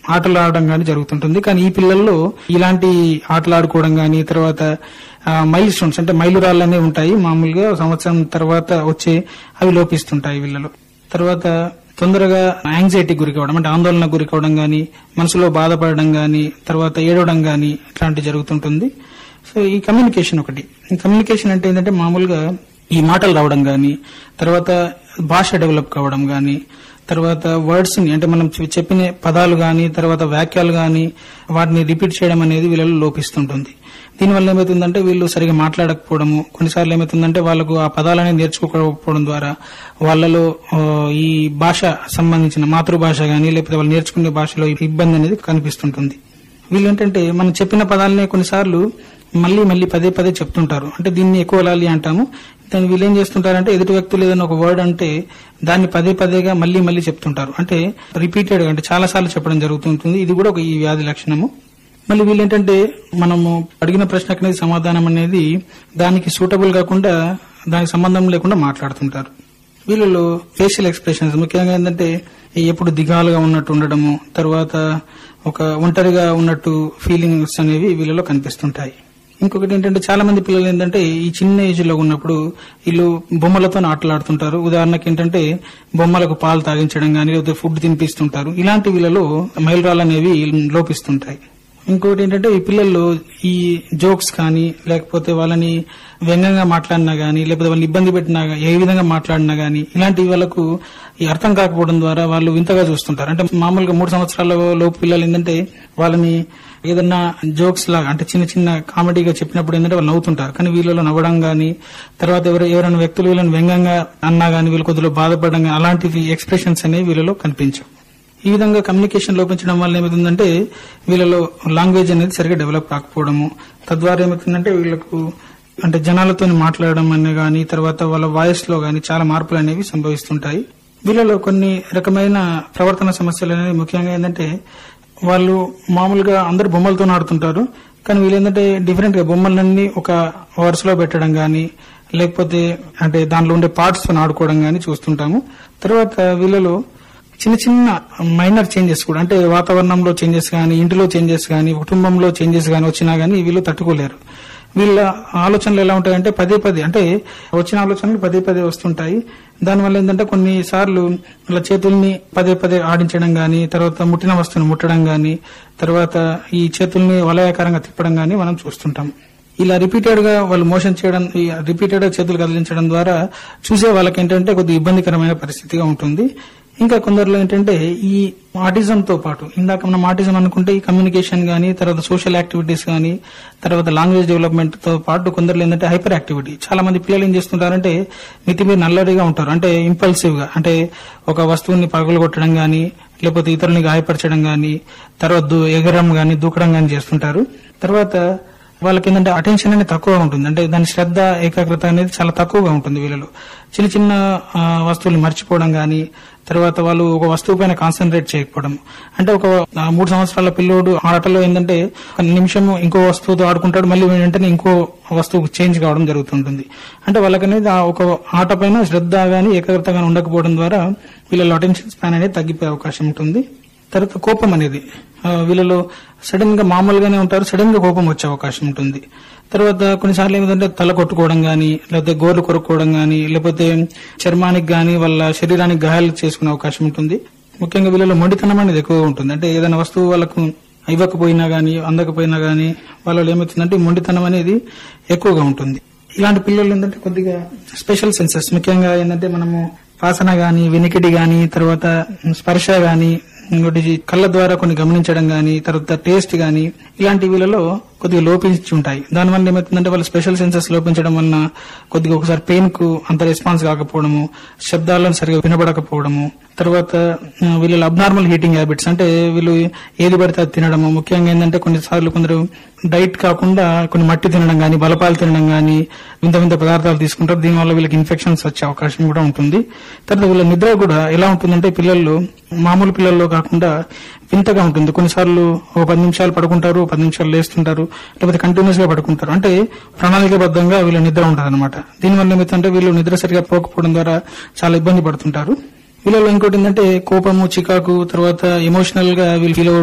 ఆటలు ఆడడం కానీ జరుగుతుంటుంది కానీ ఈ పిల్లల్లో ఇలాంటి ఆటలు ఆడుకోవడం కానీ తర్వాత మైల్ స్టోన్స్ అంటే మైలురాళ్ళు అనేవి ఉంటాయి మామూలుగా సంవత్సరం తర్వాత వచ్చే అవి లోపిస్తుంటాయి వీళ్ళలో తర్వాత తొందరగా యాంగ్జైటీ గురి కావడం అంటే ఆందోళన గురి కావడం గాని మనసులో బాధపడడం గాని తర్వాత ఏడవడం గాని ఇట్లాంటివి జరుగుతుంటుంది సో ఈ కమ్యూనికేషన్ ఒకటి ఈ కమ్యూనికేషన్ అంటే ఏంటంటే మామూలుగా ఈ మాటలు రావడం గాని తర్వాత భాష డెవలప్ కావడం గాని తర్వాత వర్డ్స్ ని అంటే మనం చె- చెప్పిన పదాలు గాని తర్వాత వాక్యాలు గాని వాటిని రిపీట్ చేయడం అనేది వీళ్ళలో లోపిస్తుంటుంది దీనివల్ల ఏమవుతుందంటే వీళ్ళు సరిగా మాట్లాడకపోవడము కొన్నిసార్లు ఏమవుతుందంటే వాళ్ళకు ఆ పదాలని నేర్చుకోకపోవడం ద్వారా వాళ్ళలో ఆ, ఈ భాష సంబంధించిన మాతృభాష గాని లేకపోతే వాళ్ళు నేర్చుకునే భాషలో ఇబ్బంది అనేది కనిపిస్తుంటుంది వీళ్ళు ఏంటంటే మనం చెప్పిన పదాలనే కొన్నిసార్లు మళ్ళీ మళ్ళీ పదే పదే చెప్తుంటారు అంటే దీన్ని ఎక్కువ లాలి అంటాము దాన్ని వీళ్ళు ఏం చేస్తుంటారంటే ఎదుటి వ్యక్తులు ఏదైనా ఒక వర్డ్ అంటే దాన్ని పదే పదేగా మళ్ళీ మళ్ళీ చెప్తుంటారు అంటే రిపీటెడ్ అంటే చాలా సార్లు చెప్పడం జరుగుతుంటుంది ఇది కూడా ఒక ఈ వ్యాధి లక్షణము మళ్ళీ వీళ్ళు ఏంటంటే మనము అడిగిన ప్రశ్నకు అనేది సమాధానం అనేది దానికి సూటబుల్ కాకుండా దానికి సంబంధం లేకుండా మాట్లాడుతుంటారు వీళ్ళలో ఫేషియల్ ఎక్స్ప్రెషన్స్ ముఖ్యంగా ఏంటంటే ఎప్పుడు దిగాలుగా ఉన్నట్టు ఉండడము తర్వాత ఒక ఒంటరిగా ఉన్నట్టు ఫీలింగ్స్ అనేవి వీళ్ళలో కనిపిస్తుంటాయి ఇంకొకటి ఏంటంటే చాలా మంది పిల్లలు ఏంటంటే ఈ చిన్న ఏజ్ లో ఉన్నప్పుడు వీళ్ళు బొమ్మలతో ఆటలాడుతుంటారు ఉదాహరణకి ఏంటంటే బొమ్మలకు పాలు తాగించడం గానీ లేకపోతే ఫుడ్ తినిపిస్తుంటారు ఇలాంటి వీళ్ళలో మైలురాళ్ళు అనేవి లోపిస్తుంటాయి ఇంకోటి ఏంటంటే ఈ పిల్లల్లో ఈ జోక్స్ కానీ లేకపోతే వాళ్ళని వ్యంగ్యంగా మాట్లాడినా గానీ లేకపోతే వాళ్ళని ఇబ్బంది పెట్టినా గా- ఏ విధంగా మాట్లాడినా గానీ ఇలాంటి వాళ్ళకు ఈ అర్థం కాకపోవడం ద్వారా వాళ్ళు వింతగా చూస్తుంటారు అంటే మామూలుగా మూడు సంవత్సరాల లోపు పిల్లలు ఏంటంటే వాళ్ళని ఏదన్నా జోక్స్ లాగా అంటే చిన్న చిన్న కామెడీగా చెప్పినప్పుడు ఏంటంటే వాళ్ళు నవ్వుతుంటారు కానీ వీళ్ళలో నవ్వడం గానీ తర్వాత ఎవరు ఎవరైనా వ్యక్తులు వీళ్ళని వ్యంగ్యంగా అన్నా గానీ వీళ్ళు కొద్దిగా బాధపడడం గానీ అలాంటివి ఎక్స్ప్రెషన్స్ అనేవి వీళ్ళలో కనిపించవు ఈ విధంగా కమ్యూనికేషన్ లోపించడం వల్ల ఏమవుతుందంటే వీళ్ళలో లాంగ్వేజ్ అనేది సరిగ్గా డెవలప్ కాకపోవడము తద్వారా ఏమవుతుందంటే వీళ్ళకు అంటే జనాలతో మాట్లాడడం అనే గాని తర్వాత వాళ్ళ వాయిస్ లో గాని చాలా మార్పులు అనేవి సంభవిస్తుంటాయి వీళ్ళలో కొన్ని రకమైన ప్రవర్తన సమస్యలు అనేవి ముఖ్యంగా ఏంటంటే వాళ్ళు మామూలుగా అందరు బొమ్మలతో ఆడుతుంటారు కానీ వీళ్ళు ఏంటంటే డిఫరెంట్ గా బొమ్మలన్నీ ఒక వరుసలో పెట్టడం గాని లేకపోతే అంటే దాంట్లో ఉండే పార్ట్స్ తో ఆడుకోవడం గాని చూస్తుంటాము తర్వాత వీళ్ళలో చిన్న చిన్న మైనర్ చేంజెస్ కూడా అంటే వాతావరణంలో చేంజెస్ కానీ ఇంటిలో చేంజెస్ కానీ కుటుంబంలో చేంజెస్ కానీ వచ్చినా కానీ వీళ్ళు తట్టుకోలేరు వీళ్ళ ఆలోచనలు ఎలా ఉంటాయంటే పదే పదే అంటే వచ్చిన ఆలోచనలు పదే పదే వస్తుంటాయి దానివల్ల ఏంటంటే కొన్నిసార్లు వాళ్ళ చేతుల్ని పదే పదే ఆడించడం గాని తర్వాత ముట్టిన వస్తువుని ముట్టడం గాని తర్వాత ఈ చేతుల్ని వలయాకారంగా తిప్పడం గాని మనం చూస్తుంటాం ఇలా రిపీటెడ్ గా వాళ్ళు మోషన్ చేయడం రిపీటెడ్ గా చేతులు కదిలించడం ద్వారా చూసే వాళ్ళకి ఏంటంటే కొద్దిగా ఇబ్బందికరమైన పరిస్థితిగా ఉంటుంది ఇంకా కొందరిలో ఏంటంటే ఈ ఆటిజం తో పాటు ఇందాక మనం ఆటిజం అనుకుంటే ఈ కమ్యూనికేషన్ గానీ తర్వాత సోషల్ యాక్టివిటీస్ గానీ తర్వాత లాంగ్వేజ్ డెవలప్మెంట్ తో పాటు కొందరిలో ఏంటంటే హైపర్ యాక్టివిటీ చాలా మంది పిల్లలు ఏం చేస్తుంటారంటే మితిమీరి నల్లడిగా ఉంటారు అంటే ఇంపల్సివ్ గా అంటే ఒక వస్తువుని పగలగొట్టడం గానీ లేకపోతే ఇతరుల్ని గాయపరచడం గానీ తర్వాత దూ- ఎగరడం గానీ దూకడం గానీ చేస్తుంటారు తర్వాత వాళ్ళకి ఏంటంటే అటెన్షన్ అనేది తక్కువగా ఉంటుంది అంటే దాని శ్రద్ధ ఏకాగ్రత అనేది చాలా తక్కువగా ఉంటుంది వీళ్ళలో చిన్న చిన్న ఆ, వస్తువులు మర్చిపోవడం గానీ తర్వాత వాళ్ళు ఒక వస్తువు పైన కాన్సన్ట్రేట్ చేయకపోవడం అంటే ఒక ఆ, మూడు సంవత్సరాల పిల్లోడు ఆటలో ఏంటంటే ఒక నిమిషం ఇంకో వస్తువుతో ఆడుకుంటాడు మళ్ళీ వెంటనే ఇంకో వస్తువు చేంజ్ కావడం జరుగుతుంటుంది అంటే వాళ్ళకనేది ఆ ఒక ఆట పైన శ్రద్ధ గానీ ఏకాగ్రత గానీ ఉండకపోవడం ద్వారా వీళ్ళలో అటెన్షన్ స్పాన్ అనేది తగ్గిపోయే అవకాశం ఉంటుంది తర్వాత కోపం అనేది ఆ, వీళ్ళలో సడన్ గా మామూలుగానే ఉంటారు సడన్ గా కోపం వచ్చే అవకాశం ఉంటుంది తర్వాత కొన్నిసార్లు ఏమిటంటే తల కొట్టుకోవడం గానీ లేకపోతే గోర్లు కొరుక్కోవడం గానీ లేకపోతే చర్మానికి గానీ వాళ్ళ శరీరానికి గాయాలు చేసుకునే అవకాశం ఉంటుంది ముఖ్యంగా వీళ్ళలో మొండితనం అనేది ఎక్కువగా ఉంటుంది అంటే ఏదైనా వస్తువు వాళ్ళకు ఇవ్వకపోయినా గానీ అందకపోయినా గానీ వాళ్ళలో ఏమవుతుందంటే ఈ మొండితనం అనేది ఎక్కువగా ఉంటుంది ఇలాంటి పిల్లలు ఏంటంటే కొద్దిగా స్పెషల్ సెన్సెస్ ముఖ్యంగా ఏంటంటే మనము వాసన గాని వెనికిడి గాని తర్వాత స్పర్శ గాని ఇంకోటి కళ్ళ ద్వారా కొన్ని గమనించడం గాని తర్వాత టేస్ట్ గాని ఇలాంటి వీళ్ళలో కొద్దిగా లోపించి ఉంటాయి దానివల్ల ఏమవుతుందంటే వాళ్ళ స్పెషల్ సెన్సెస్ లోపించడం వలన కొద్దిగా ఒకసారి పెయిన్ కు అంత రెస్పాన్స్ కాకపోవడము శబ్దాలను సరిగా వినబడకపోవడము తర్వాత ఆ, వీళ్ళ అబ్నార్మల్ హీటింగ్ హ్యాబిట్స్ అంటే వీళ్ళు ఏది పడితే అది తినడము ముఖ్యంగా ఏంటంటే కొన్నిసార్లు కొందరు డైట్ కాకుండా కొన్ని మట్టి తినడం గాని బలపాలు తినడం గాని వింత వింత పదార్థాలు తీసుకుంటారు దీనివల్ల వీళ్ళకి ఇన్ఫెక్షన్స్ వచ్చే అవకాశం కూడా ఉంటుంది తర్వాత వీళ్ళ నిద్ర కూడా ఎలా ఉంటుందంటే పిల్లల్లో మామూలు పిల్లల్లో కాకుండా వింతగా ఉంటుంది కొన్నిసార్లు ఒక పది నిమిషాలు పడుకుంటారు పది నిమిషాలు లేస్తుంటారు లేకపోతే కంటిన్యూస్ గా పడుకుంటారు అంటే ప్రణాళికబద్ధంగా వీళ్ళ నిద్ర ఉంటుంది అనమాట దీనివల్ల ఏమైతుందంటే వీళ్ళు నిద్ర సరిగా పోకపోవడం ద్వారా చాలా ఇబ్బంది పడుతుంటారు వీళ్ళలో ఇంకోటి ఏంటంటే కోపము చికాకు తర్వాత ఎమోషనల్ గా వీళ్ళు ఫీల్